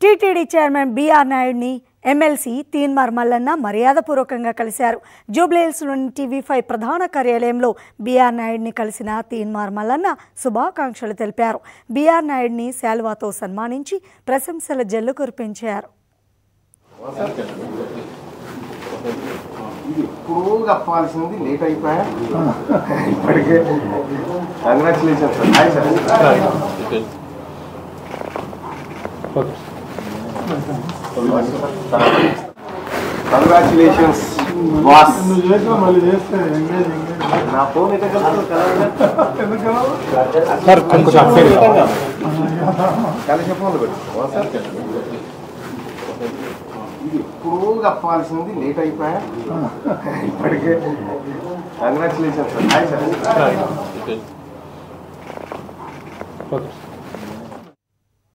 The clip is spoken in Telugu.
టీటీడీ చైర్మన్ బీఆర్ నాయుడిని ఎమ్మెల్సీ తీన్మార్ మల్లన్న మర్యాదపూర్వకంగా కలిశారు జూబ్లీహిల్స్లోని టీవీ ఫైవ్ ప్రధాన కార్యాలయంలో బీఆర్ నాయుడిని కలిసిన తీన్మార్ మల్లన్న శుభాకాంక్షలు తెలిపారు బీఆర్ నాయుడిని శాల్వాతో సన్మానించి ప్రశంసల జల్లు కురిపించారు ఇప్పుడు కప్పాల్సింది లేట్ అయిపోయా ఇప్పటికే congratulations sir hi sir congratulations boss నువ్వు చేసినా మళ్ళీ చేస్తే ఎంగేజ్ ఎంగేజ్ నా ఫోన్ ఎక్కడ కలుపుతుంది కదా ఎందుకలా సార్ కొంచెం అటు సైడ్ కలిసి ఫోన్లు పెట్టు సార్ ఇది ఇప్పుడు కప్పాల్సింది లేట్ అయిపోయా ఇప్పటికే congratulations sir hi sir okay